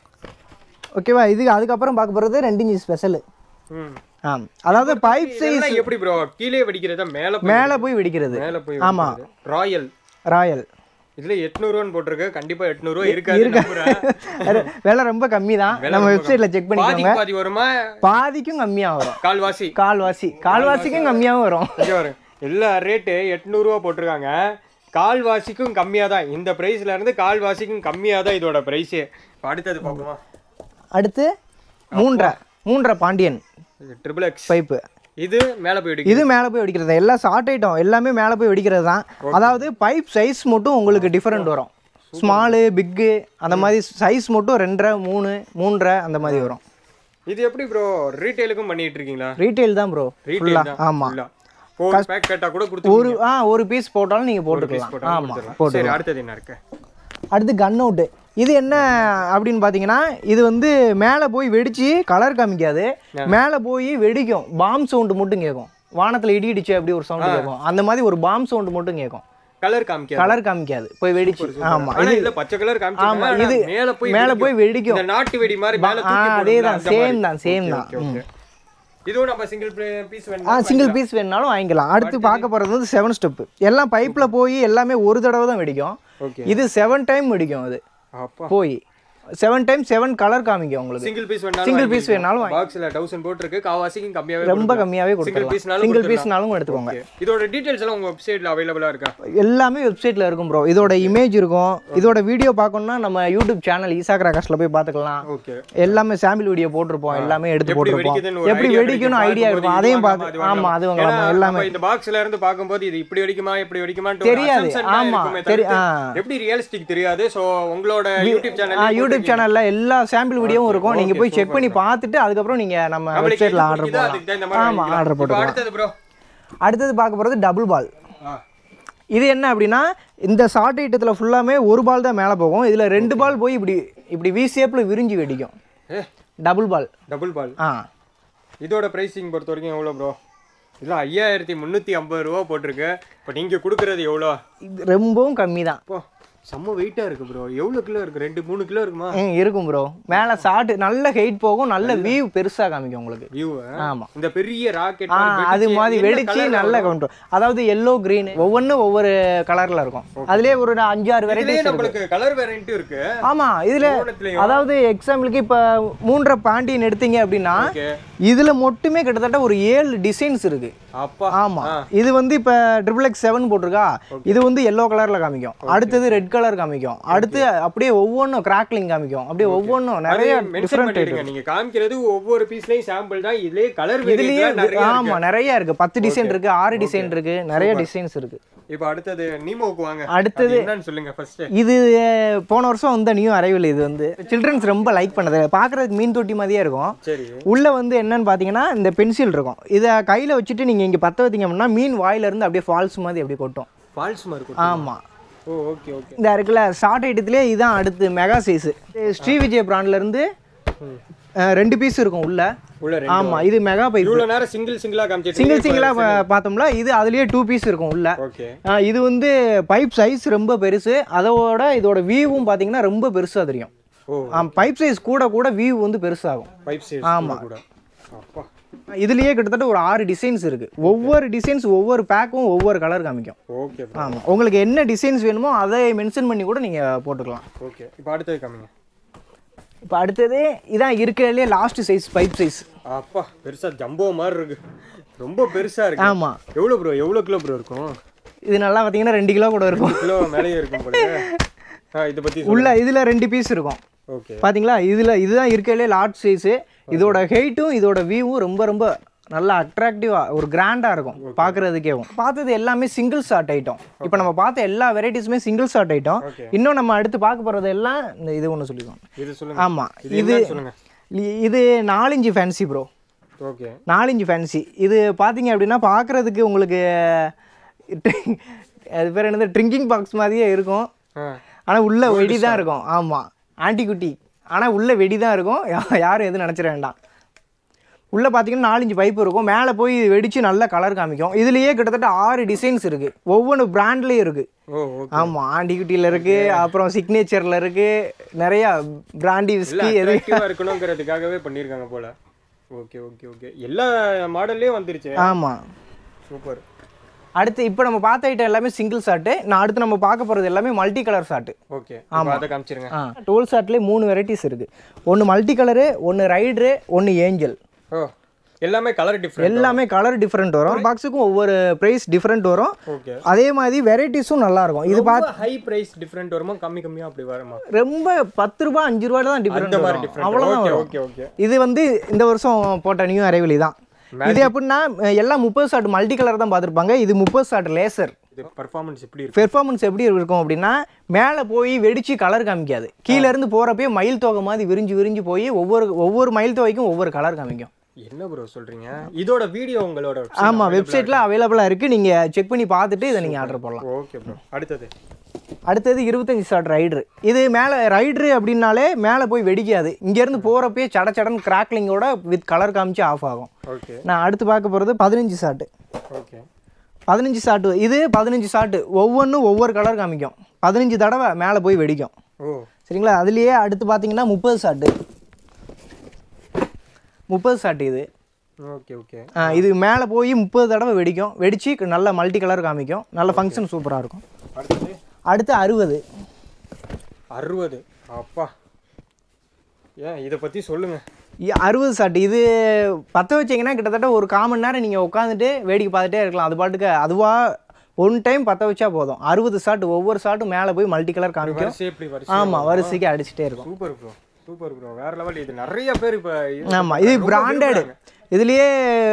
ஓகேவா இது அதுக்கப்புறம் பார்க்க போகிறது ரெண்டு இன்ச்சு ஸ்பெஷலு ம் ஆ அதாவது பைப் சைஸ் இதெல்லாம் எப்படி ப்ரோ கீழே வெடிக்கிறதா மேல போய் மேலே போய் வெடிக்கிறது மேல போய் ஆமா. ராயல் ராயல் இதுல எட்நூறுவான்னு போட்டிருக்கு கண்டிப்பா எட்நூறுவா இருக்காது நம்புறேன். விலை ரொம்ப கம்மி தான் விலை நம்ம ரொம்ப வெப்சைட்டில் செக் பாதி பண்ணிக்கோங்க பாதி வருமா பாதிக்கும் கம்மியாக வரும் கால்வாசி கால்வாசி கால்வாசிக்கும் கம்மியாகவும் வரும் இங்க பாரு எல்லா ரேட்டு எட்நூறுவா போட்டிருக்காங்க கால்வாசிக்கும் கம்மியா தான் இந்த பிரைஸ்ல இருந்து கால்வாசிக்கும் கம்மியா தான் இதோட பிரைஸ் அடுத்தது பார்ப்போமா அடுத்து மூன்றரை மூன்றரை பாண்டியன் ட்ரிபிள் எக்ஸ் பைப்பு இது மேல போய் வெடிக்குது இது மேலே போய் வெடிக்கிறது தான். எல்லா ஷார்ட் ஐட்டம் எல்லாமே மேலே போய் வெடிக்கிறது தான் அதாவது பைப் சைஸ் மட்டும் உங்களுக்கு டிஃப்ரெண்ட் வரும் ஸ்மாலு பிக்கு அந்த மாதிரி சைஸ் மட்டும் ரெண்டரை மூணு மூன்றரை அந்த மாதிரி வரும் இது எப்படி ப்ரோ ரீட்டைலுக்கும் பண்ணிட்டு இருக்கீங்களா ரீட்டைல் தான் ப்ரோ ரீட்டைல் ஃபுல்லாக தான் ஆமாம் ஃபுல்லா ஃபோர் பேக் கேட்டா கூட கொடுத்து ஒரு ஆ ஒரு பீஸ் போட்டாலும் நீங்கள் போட்டுக்கலாம் போட்டாலும் ஆமாம் கொடுத்துடலாம். போட்டு சரி அடுத்தது என்ன இருக்கு அடுத்து கன் அவுட்டு இது என்ன அப்படின்னு பார்த்தீங்கன்னா இது வந்து மேலே போய் வெடிச்சு கலர் காமிக்காது மேலே போய் வெடிக்கும் பாம் சவுண்டு மட்டும் கேட்கும் வானத்தில் இடி இடிச்சு அப்படி ஒரு சவுண்டு கேட்கும் அந்த மாதிரி ஒரு பாம் சவுண்டு மட்டும் கேட்கும் கலர் காமிக்காது கலர் காமிக்காது போய் வெடிச்சு ஆமாம் ஆனா இதுல பச்சை கலர் ஆமா, காமிக்காது இது மேல போய் மேல வெடிக்கும். போய் வெடிக்கும். இந்த நாட்டு வெடி மாதிரி மேல ஆ தூக்கி அதே போடும்ல, தான் அந்த சேம் மாதிரி. தான் சேம் தான் Okay, okay. இதுவும் நம்ம சிங்கிள் பீஸ் ஆ வேணும் சிங்கிள் பீஸ் வேணுனாலும் வாங்கிக்கலாம் அடுத்து பார்க்க போகிறது வந்து செவன் ஸ்டெப்பு எல்லாம் பைப்பில் போய் எல்லாமே ஒரு தடவை தான் வெடிக்கும் ஓகே இது செவன் டைம் வெடிக்கும் அது அப்பா போய் செவன் டைம் செவன் கலர் காமிக்கும் உங்களுக்கு சிங்கிள் பீஸ் வேணாலும் Single piece வேணாலும் வாங்கி- பாக்ஸ்ல 1000 போட்டுருக்கு காவாசிக்கும் கம்மியாவே ரொம்ப கம்மியாகவே சிங்கிள் கொடுத்துக்கலாம் பீஸ்னாலும் சிங்கிள் பீஸ்னாலும் எடுத்துக்கோங்க இதோட டீடைல்ஸ் எல்லாம் உங்க வெப்சைட்ல அவைலபிளா இருக்கா எல்லாமே வெப்சைட்டில் இருக்கும் ப்ரோ இதோட இமேஜ் இருக்கும் இதோட வீடியோ பார்க்கணும்னா நம்ம யூடியூப் சேனல் ஈசாக் ராகாஷில் போய் பார்த்துக்கலாம் ஓகே எல்லாமே சாம்பிள் வீடியோ போட்டிருப்போம் எல்லாமே எடுத்து எப்படி போட்டிருப்போம் வெடிக்குதுன்னு ஒரு எப்படி idea வெடிக்கணும் கிடைக்கும். ஐடியா இருக்கும் பார்க்கும்போது அதையும் இது பார்த்து வாங்கலாம், ஆமாம் அது வாங்கலாம் ஏன்னா, எல்லாமே நம்ம இந்த பாக்ஸ்ல இருந்து பார்க்கும்போது இது இப்படி வெடிக்குமா இப்படி வெடிக்குமான்னு தெரியாது. ஆமா, தெரி- ஆ. எப்படி ரியலிஸ்டிக் தெரியாது சோ உங்களோட யூடியூப் சேனல் ஆ யூடியூப் சேனல்ல எல்லா சாம்பிள் வீடியோவும் இருக்கும் நீங்க போய் செக் பண்ணி பார்த்துட்டு அதுக்கப்புறம் நீங்க நம்ம வெப்சைட்ல ஆர்டர் போடலாம் ஆமா ஆர்டர் போட்டுக்கலாம் அடுத்தது ப்ரோ அடுத்தது பார்க்க போறது டபுள் பால் இது என்ன அப்படின்னா இந்த ஷார்ட் ஐட்டத்தில் ஃபுல்லாமே ஒரு பால் தான் மேலே போகும் இதில் ரெண்டு பால் போய் இப்படி இப்படி வி ஷேப்பில் விரிஞ்சு வெடிக்கும் ஏ டபுள் பால் டபுள் பால் ஆ இதோட பிரைசிங் பொறுத்த வரைக்கும் எவ்வளோ ப்ரோ இதில் ஐயாயிரத்தி முந்நூற்றி ஐம்பது ரூபா போட்டிருக்கு இப்போ நீங்கள் கொடுக்குறது எவ்வளோ இது ரொம்பவும் கம்மி தான் அப்போ செம்ம வெயிட்டாக இருக்குது ப்ரோ எவ்வளோ கிலோ இருக்குது ரெண்டு மூணு கிலோ இருக்குமா ம் இருக்கும் ப்ரோ மேலே ஷார்ட் நல்ல ஹைட் போகும் நல்ல வியூ பெருசாக காமிக்கும் உங்களுக்கு வியூ ஆமா. இந்த பெரிய ராக்கெட் ஆ அது மாதிரி வெடிச்சு நல்ல கவுண்டர் அதாவது எல்லோ green ஒவ்வொன்றும் ஒவ்வொரு கலரில் இருக்கும் அதுலேயே ஒரு அஞ்சாறு இதுலயே வெரைட்டிஸ் இருக்கும் நம்மளுக்கு கலர் வேரியண்ட்டும் இருக்கு ஆமா இதுல மூணுத்துலயும். அதாவது எக்ஸாம்பிளுக்கு இப்ப மூன்றரை பாண்டியன் எடுத்தீங்க அப்படின்னா ஓகே இதுல மட்டுமே கிட்டத்தட்ட ஒரு ஏழு டிசைன்ஸ் இருக்கு அப்பா ஆமா இது வந்து இப்ப ட்ரிபிள் எக்ஸ் செவன் போட்டிருக்கா இது வந்து எல்லோ கலர்ல காமிக்கும் அடுத்தது ரெட் கலர் காமிக்கும் அடுத்து அப்படியே ஒவ்வொன்றும் கிராக்லிங் காமிக்கும் அப்படியே ஒவ்வொன்றும் நிறைய மென்ஷன் டிஃப்ரெண்ட் பண்ணிடுங்க நீங்க காமிக்கிறது ஒவ்வொரு பீஸ்லயும் சாம்பிள் தான் இதுலயே கலர் இதுலயே வேரியன்ட் நிறைய ஆமா இருக்கு நிறைய இருக்கு பத்து டிசைன் இருக்கு ஆறு டிசைன் இருக்கு நிறைய டிசைன்ஸ் இருக்கு இப்போ அடுத்தது நீமோக்கு வாங்க அடுத்தது- அது என்னன்னு சொல்லுங்க ஃபர்ஸ்ட் இது அஹ், போன வருஷம் வந்த நியூ அரைவில் இது வந்து சில்ட்ரன்ஸ் ரொம்ப லைக் பண்ணது பார்க்கறதுக்கு மீன் தொட்டி மாதிரியே இருக்கும் சரி உள்ள வந்து என்னன்னு பார்த்தீங்கன்னா இந்த பென்சில் இருக்கும் இதை கையில் வச்சுட்டு நீங்கள் இங்கே பற்ற வைத்தீங்க அப்படின்னா மீன் வாயில இருந்து அப்படியே ஃபால்ஸ் மாதிரி அப்படியே கொட்டும் ஃபால்ஸ் மார்க் ஆமாம் ஓ ஓகே ஓகே இந்த இருக்குல்ல ஷார்ட் ஐட்டத்துலேயே இதுதான் அடுத்து மெகா சைஸு ஸ்ரீ விஜய் பிராண்ட்லேருந்து ரெண்டு பீஸ் இருக்கும் உள்ள உள்ள ரெண்டு ஆமாம் இது மெகா பைப் இவ்வளவு நேரம் சிங்கிள் சிங்கிளா காமிச்சிட்டு சிங்கிள் சிங்கிளாக பார்த்தோம்ல இது அதுலேயே டூ பீஸ் இருக்கும் உள்ள ஓகே ஆ, இது வந்து பைப் சைஸ் ரொம்ப பெருசு அதோட இதோட வியூவும் பார்த்தீங்கன்னா ரொம்ப பெருசாக தெரியும் ஓ பைப் சைஸ் கூட கூட வியூ வந்து பெருசாகும் பைப் சைஸ் ஆமா. கூட அப்பா இதுலயே கிட்டத்தட்ட ஒரு ஆறு டிசைன்ஸ் இருக்கு ஒவ்வொரு டிசைன்ஸ் ஒவ்வொரு பேக்கும் ஒவ்வொரு கலர் காமிக்கும் ஓகே ஆமாம் உங்களுக்கு என்ன டிசைன்ஸ் வேணுமோ அதை மென்ஷன் பண்ணி கூட நீங்கள் போட்டுக்கலாம் ஓகே இப்போ அடுத்தது காமிங்க இப்போ அடுத்தது இதான் இருக்கிறதுலே லாஸ்ட் சைஸ் பைப் சைஸ் அப்பா பெருசா ஜம்போ மாதிரி இருக்கு ரொம்ப பெருசா இருக்கு ஆமாம் எவ்வளவு ப்ரோ எவ்வளவு கிலோ ப்ரோ இருக்கும் இது நல்லா பார்த்தீங்கன்னா ரெண்டு கிலோ கூட இருக்கும் கிலோ மேலேயே இருக்கும் போல ஆ இதை பத்தி உள்ள இதில் ரெண்டு பீஸ் இருக்கும் ஓகே பாத்தீங்களா இதில் இதுதான் இருக்கிறதுலே லார்ஜ் சைஸு இதோட ஹைட்டும் இதோட வியூவும் ரொம்ப ரொம்ப நல்லா அட்ராக்டிவாக ஒரு கிராண்டாக இருக்கும் பார்க்குறதுக்கேவும் பார்த்தது எல்லாமே சிங்கிள் ஷாட் ஐட்டம் இப்போ நம்ம பார்த்த எல்லா வெரைட்டிஸுமே சிங்கிள் ஷாட் ஐட்டம் இன்னும் நம்ம அடுத்து பார்க்க போகிறது எல்லாம் இந்த இது ஒன்று சொல்லிடுவோம் இது சொல்லுங்க ஆமாம் இது இது என்னன்னு சொல்லுங்க இ- இது நாலஞ்சு ஃபேன்சி ப்ரோ ஓகே நாலஞ்சு ஃபேன்சி இது பார்த்தீங்க அப்படின்னா பார்க்குறதுக்கு உங்களுக்கு அது பேர் என்னது ட்ரிங்கிங் பாக்ஸ் மாதிரியே இருக்கும் ஆ ஆனால் உள்ள வெடி தான் இருக்கும் ஆமாம் ஆன்டிகுட்டி ஆனால் உள்ள வெடி தான் இருக்கும் யா- யாரும் எதுவும் நினச்சிட வேண்டாம் உள்ளே பார்த்தீங்கன்னா நாலஞ்சு பைப் இருக்கும் மேலே போய் வெடித்து நல்ல கலர் காமிக்கும் இதுலேயே கிட்டத்தட்ட ஆறு டிசைன்ஸ் இருக்குது ஒவ்வொன்று பிராண்ட்லேயும் இருக்குது ஓ ஓகே ஆமாம் ஆண்டிகுட்டியில் இருக்குது அப்புறம் சிக்னேச்சரில் இருக்குது நிறையா பிராண்டி இல்ல விஸ்கி எது அட்ராக்டிவா இருக்கணுங்கிறதுக்காகவே பண்ணிருக்காங்க போல ஓகே ஓகே ஓகே எல்லா மாடல்லையும் வந்துருச்சு ஆமாம் சூப்பர் அடுத்து இப்போ நம்ம பார்த்த ஐட்டம் எல்லாமே சிங்கிள் ஷாட்டு நான் அடுத்து நம்ம பார்க்க போகிறது எல்லாமே மல்டி கலர் ஷாட்டு ஓகே ஆமா அதை காமிச்சிருங்க ஆ டோல் ஷாட்லேயே மூணு வெரைட்டிஸ் இருக்குது ஒன்று மல்டி கலரு ஒன்று ரைடரு ஒன்று ஏஞ்சல் ஓ எல்லாமே கலர் டிஃப்ரெண்ட் எல்லாமே கலர் டிஃப்ரெண்ட் வரும் பாக்ஸுக்கும் ஒவ்வொரு ப்ரைஸ் டிஃப்ரெண்ட் வரும் ஓகே அதே மாதிரி வெரைட்டிஸும் நல்லா இருக்கும் இது இது ஹை பிரைஸ் டிஃப்ரெண்ட் வருமா கம்மி கம்மியா அப்படி வருமா ரொம்ப பத்து ரூபா அஞ்சு ரூபா தான் அந்த டிஃப்ரெண்ட் மாதிரி வரும் டிஃப்ரெண்ட் அவ்வளோதான் ஓகே வரும் ஓகே ஓகே இது வந்து இந்த வருஷம் போட்ட நியூ அரைவலி தான் இது எப்படின்னா அஹ், எல்லாம் முப்பது ஷாட் மல்டி கலர் தான் பார்த்துருப்பாங்க இது முப்பது ஷாட் லேசர் இது பர்ஃபார்மன்ஸ் எப்படி இருக்கு பெர்ஃபார்மன்ஸ் எப்படி இருக்கும் அப்படின்னா மேலே போய் வெடிச்சு கலர் காமிக்காது கீழே இருந்து போகிறப்பயே மயில் தொகை மாதிரி விரிஞ்சு விரிஞ்சு போய் ஒவ்வொரு ஒவ்வொரு மயில் தொகைக்கும் ஒவ்வொரு கலர் காமிக்கும் என்ன ப்ரோ சொல்றீங்க இதோட வீடியோ உங்களோட ஆமாம் வெப்சைட்டில் அவைலபிளாக இருக்குது நீங்கள் செக் பண்ணி பார்த்துட்டு இதை நீங்கள் ஆர்டர் போடலாம் ஓகே ப்ரோ அடுத்தது அடுத்தது இருபத்தஞ்சி ஷாட் ரைட்ரு இது மேலே ரைட்ரு அப்படின்னாலே மேலே போய் வெடிக்காது இங்கேருந்து போகிறப்பயே சட சடன் கிராக்லிங்கோட வித் கலர் காமிச்சு ஆஃப் ஆகும் ஓகே நான் அடுத்து பார்க்க போகிறது பதினஞ்சு ஷாட்டு ஓகே பதினஞ்சு ஷாட்டு இது பதினஞ்சு ஷாட்டு ஒவ்வொன்றும் ஒவ்வொரு கலர் காமிக்கும் பதினஞ்சு தடவை மேலே போய் வெடிக்கும் ஓ சரிங்களா அதுலேயே அடுத்து பார்த்தீங்கன்னா முப்பது ஷாட்டு முப்பது ஷாட் இது ஓகே ஓகே ஆ, இது மேலே போய் முப்பது தடவை வெடிக்கும் வெடித்து நல்ல மல்டி கலர் காமிக்கும் நல்ல ஃபங்க்ஷன் சூப்பராக இருக்கும் அடுத்தது அடுத்து அறுபது அறுபது அப்பா ஏன் இதை பத்தி சொல்லுங்க இ- அறுபது ஷாட் இது பற்ற வச்சிங்கன்னா கிட்டத்தட்ட ஒரு காமன் நேரம் நீங்கள் உட்காந்துட்டு வேடிக்கை பார்த்துட்டே இருக்கலாம் அது பாட்டுக்கு அதுவாக ஒன் டைம் பற்ற வச்சா போதும் அறுபது ஷாட் ஒவ்வொரு ஷாட்டும் மேலே போய் மல்டி கலர் காமிக்கும் வரிசை எப்படி வரிசை ஆமாம் வரிசைக்கு அடிச்சுட்டே இருக்கும் சூப்பர் ப்ரோ சூப்பர் ப்ரோ வேற லெவல் இது நிறைய பேர் இப்போ ஆமாம் இது பிராண்டட் இதுலேயே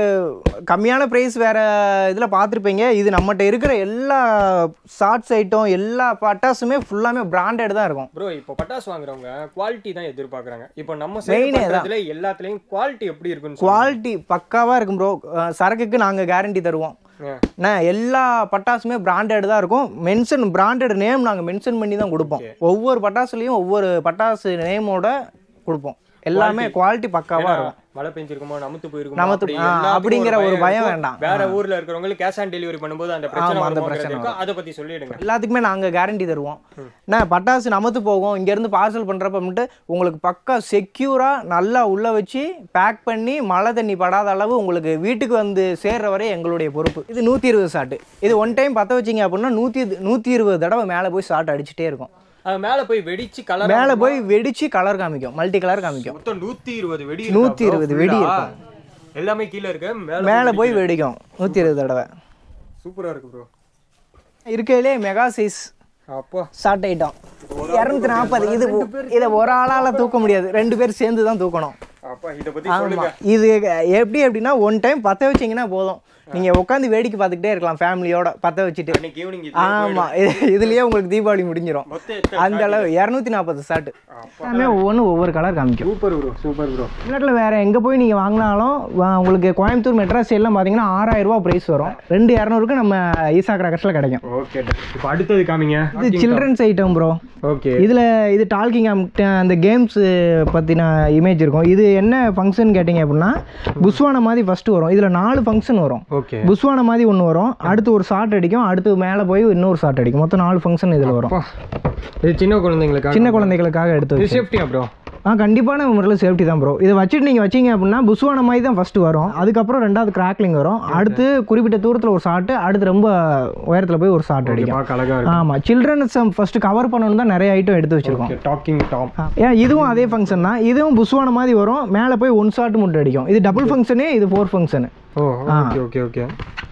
கம்மியான ப்ரைஸ் வேறு இதில் பார்த்துருப்பீங்க இது நம்மகிட்ட இருக்கிற எல்லா ஷார்ட்ஸ் ஐட்டம் எல்லா பட்டாசுமே ஃபுல்லாமே பிராண்டட் தான் இருக்கும் ப்ரோ இப்போ பட்டாசு வாங்குறவங்க குவாலிட்டி தான் எதிர்பார்க்குறாங்க இப்போ நம்ம Main சைடு பண்றதுல எல்லாத்துலயும் குவாலிட்டி எப்படி இருக்குன்னு சொல்லுங்க. குவாலிட்டி பக்காவாக இருக்கும் ப்ரோ சரக்குக்கு நாங்கள் கேரண்டி தருவோம் ஆ, அண்ணா எல்லா பட்டாசுமே பிராண்டட் தான் இருக்கும் மென்ஷன் பிராண்டட் நேம் நாங்கள் மென்ஷன் பண்ணி தான் கொடுப்போம் ஒவ்வொரு பட்டாசுலேயும் ஒவ்வொரு பட்டாசு நேமோட கொடுப்போம் எல்லாமே குவாலிட்டி பக்காவாக இருக்கும் மழை பெஞ்சிருக்குமோ நமத்து போயிருக்குமோ நமத்து- அப்படி ஆ, எல்லாத்துக்கும் அப்படிங்கிற ஒரு பயம் இருக்கும். வேண்டாம். வேற ஊர்ல இருக்கிறவங்களுக்கு கேஷ் ஆன் டெலிவரி பண்ணும்போது அந்த பிரச்சனை ஆமா, அந்த வருமோங்கிறது பிரச்சனை இருக்கும். அதை பத்தி சொல்லிடுங்க எல்லாத்துக்குமே நாங்கள் கேரண்டி தருவோம் என்ன பட்டாசு நமத்து போகும் இங்கேருந்து பார்சல் பண்ணுறப்ப மட்டும் உங்களுக்கு பக்கா செக்யூராக நல்லா உள்ளே வச்சு பேக் பண்ணி மழை தண்ணி படாத அளவு உங்களுக்கு வீட்டுக்கு வந்து சேர்ற வரை எங்களுடைய பொறுப்பு இது நூற்றி இருபது ஷாட்டு இது ஒன் டைம் பற்ற வச்சிங்க அப்படின்னா நூற்றி நூற்றி இருபது தடவை மேலே போய் ஷாட் அடிச்சுட்டே இருக்கும் அது மேல போய் வெடிச்சு கலர் மேலே போய் வெடிச்சு கலர் காமிக்கும் மல்டி கலர் காமிக்கும் மொத்தம் நூத்தி இருபது வெடி நூத்தி இருபது வெடி இருக்கும். எல்லாமே கீழே இருக்கு மேல மேலே போய் வெடிக்கும் நூற்றி இருபது தடவை சூப்பரா இருக்கு ப்ரோ இருக்கையிலே மெகா சைஸ் அப்பா ஷார்ட் ஐட்டம் இரநூத்தி நாற்பது இது இதை ஒரு ஆளால் தூக்க முடியாது ரெண்டு பேர் சேர்ந்து தான் தூக்கணும் அப்பா இத பத்தி ஆமா சொல்லுங்க இது எப்படி அப்படின்னா ஒன் டைம் பற்ற வச்சீங்கன்னா போதும் நீங்க உட்காந்து வேடிக்கை பார்த்துக்கிட்டே இருக்கலாம் ஃபேமிலியோட பற்ற வச்சுட்டு அன்னைக்கு ஈவினிங் ஆமா இது- இதுலயே உங்களுக்கு தீபாவளி முடிஞ்சிடும் மொத்தம் எத்தனை அந்த அளவு இரநூத்தி நாற்பது ஷாட்டு அப்பா எல்லாமே ஒவ்வொன்றும் ஒவ்வொரு கலர் காமிக்கும் சூப்பர் ப்ரோ சூப்பர் ப்ரோ தமிழ்நாட்டில் வேற எங்க போய் நீங்க வாங்கினாலும் வா- உங்களுக்கு கோயம்புத்தூர் மெட்ராஸ் எல்லாம் பார்த்தீங்கன்னா ஆறாயிரம் ரூபாய் ப்ரைஸ் வரும் ரெண்டு இரநூறுக்கு நம்ம ஈசா கிராக்கர்ஸில் கிடைக்கும் ஓகே இப்போ அடுத்தது காமிங்க இது சில்ட்ரன்ஸ் ஐட்டம் ப்ரோ ஓகே இதுல இது டால்கிங் அந்த கேம்ஸ் பத்தின இமேஜ் இருக்கும் இது என்ன ஃபங்க்ஷன் கேட்டிங்க அப்படின்னா புஸ்வான மாதிரி ஃபர்ஸ்ட் வரும் இதுல நாலு ஃபங்க்ஷன் வரும் ஓகே புஸ்வான மாதிரி ஒன்று வரும் அடுத்து ஒரு ஷாட் அடிக்கும் அடுத்து மேலே போய் இன்னொரு ஷாட் அடிக்கும் மொத்தம் நாலு ஃபங்க்ஷன் இதில் வரும் இது சின்ன குழந்தைங்களுக்கா சின்ன குழந்தைகளுக்காக எடுத்து இது வச்சு சேஃப்டியா ப்ரோ ஆ கண்டிப்பான முறையில் சேஃப்டி தான் ப்ரோ இதை வச்சுட்டு நீங்கள் வச்சீங்க அப்படின்னா புஸ்வான மாதிரி தான் ஃபஸ்ட்டு வரும் அதுக்கப்புறம் ரெண்டாவது கிராக்லிங் வரும் அடுத்து குறிப்பிட்ட தூரத்தில் ஒரு ஷாட்டு அடுத்து ரொம்ப உயரத்தில் போய் ஒரு ஷாட் அடிக்கும் பார்க்க அழகா இருக்கு ஆமாம் சில்ட்ரன்ஸ் ஃபஸ்ட்டு கவர் பண்ணணும் தான் நிறைய ஐட்டம் எடுத்து வச்சிருக்கோம் டாக்கிங் டாப் ஏன் இதுவும் அதே ஃபங்க்ஷன் தான் இதுவும் புஸ்வான மாதிரி வரும் மேலே போய் ஒன் ஷாட் மட்டும் அடிக்கும் இது டபுள் ஃபங்க்ஷனு இது four function oh okay okay okay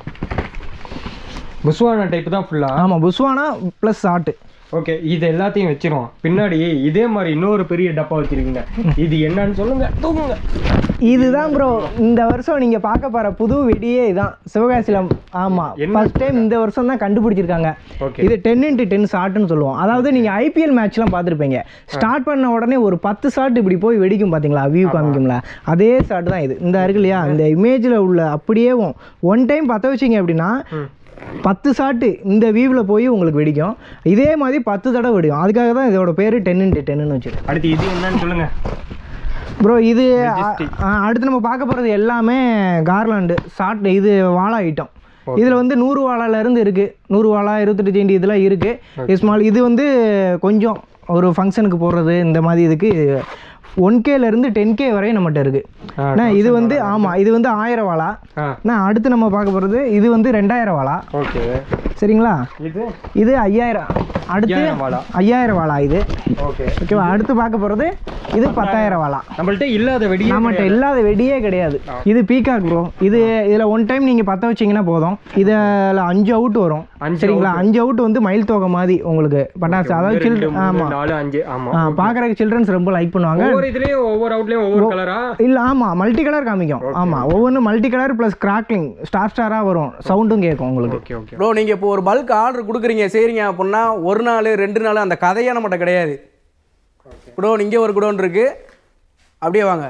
புஸ்வானா டைப் தான் ஃபுல்லா ஆமாம் புஸ்வானா ப்ளஸ் ஷாட்டு ஓகே இது எல்லாத்தையும் வச்சிருவோம் பின்னாடி இதே மாதிரி இன்னொரு பெரிய டப்பா வச்சிருக்கீங்க இது என்னன்னு சொல்லுங்க தூங்குங்க இதுதான் ப்ரோ இந்த வருஷம் நீங்க பார்க்க போற புது வெடியே இதான் சிவகாசிலம் ஆமா என்ன ஃபர்ஸ்ட் டைம் இந்த வருஷம் தான் கண்டுபிடிச்சிருக்காங்க Okay. இது டென் இன்ட்டு டென் ஷாட்னு சொல்லுவோம் அதாவது நீங்க ஐபிஎல் மேட்ச்லாம் பார்த்துருப்பீங்க ஸ்டார்ட் பண்ண உடனே ஒரு பத்து ஷாட் இப்படி போய் வெடிக்கும் பாத்தீங்களா வியூ காமிக்கும்ல அதே ஷாட் தான் இது இந்த இருக்கு இல்லையா இந்த இமேஜில் உள்ள அப்படியே ஒன் டைம் பற்ற வச்சிங்க அப்படின்னா பத்து ஷாட்டு இந்த வியூவில் போய் உங்களுக்கு வெடிக்கும் இதே மாதிரி பத்து தடவை வெடிக்கும் அதுக்காக தான் இதோட பேர் டென் இன்ட்டு டென்னு வச்சிருக்கோம் அடுத்து இது என்னன்னு சொல்லுங்க ப்ரோ இது அ- அ- அடுத்து நம்ம பார்க்க போகிறது எல்லாமே கார்லாண்டு ஷார்ட் இது வாழை ஐட்டம் இதில் வந்து நூறு வாழால இருந்து இருக்கு நூறு வாழா இருபத்தெட்டு ஜெயிண்டி இதெல்லாம் இருக்கு ஸ்மால் இது வந்து கொஞ்சம் ஒரு ஃபங்க்ஷனுக்கு போடுறது இந்த மாதிரி இதுக்கு ஒன் இருந்து டென் கே வரையும் நம்மகிட்ட இருக்கு ஆ, அண்ணா, இது வந்து ஆமாம் இது வந்து ஆயிரம் வாழா ஆ அண்ணா, அடுத்து நம்ம பார்க்க போகிறது இது வந்து ரெண்டாயிரம் வாழா ஓகே சரிங்களா இது இது ஐயாயிரம் அடுத்து ஐயாயிரம் வாழா. ஐயாயிரம் வாழா இது ஓகே ஓகேவா அடுத்து பார்க்க போகிறது இது பத்தாயிரம் வாழா நம்மள்ட்ட இல்லாத வெடி நம்மகிட்ட இல்லாத வெடியே கிடையாது இது பீகாக் ப்ரோ இது இதில் ஒன் டைம் நீங்கள் பற்ற வச்சீங்கன்னா போதும் இதில் அஞ்சு அவுட் வரும் அஞ்சு சரிங்களா அஞ்சு அவுட் வந்து மயில் தொகை மாதிரி உங்களுக்கு பட்டாசு அதாவது ரெண்டு, சில்ட்ரன் மூணு, ஆமாம் நாலு அஞ்சு ஆமா பார்க்குறக்கு சில்ட்ரன்ஸ் ரொம்ப லைக் பண்ணுவாங்க ஒவ்வொரு இதுலயும் ஒவ்வொரு அவுட்லயும் ஒவ்வொரு கலரா இல்லை ஆமாம் மல்டி கலர் காமிக்கும் ஆமாம் ஒவ்வொன்றும் multi colour plus crackling star ஸ்டாராக வரும் சவுண்டும் கேட்கும் உங்களுக்கு ஓகே ஓகே ப்ரோ நீங்கள் இப்போ ஒரு பல்க் ஆர்டர் கொடுக்குறீங்க செய்கிறீங்க அப்படின்னா ஒரு நாள் ரெண்டு நாள் அந்த கதையே நம்மகிட்ட கிடையாது குடோன் இங்கே ஒரு குடோன் இருக்கு அப்படியே வாங்க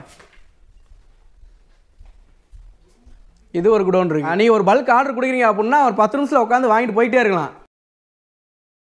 இது ஒரு குடோன் இருக்கு நீ ஒரு பல்க் ஆர்டர் கொடுக்குறீங்க அப்படின்னா ஒரு பத்து நிமிஷத்தில் உட்காந்து வாங்கிட்டு போயிட்டே இருக்கலாம்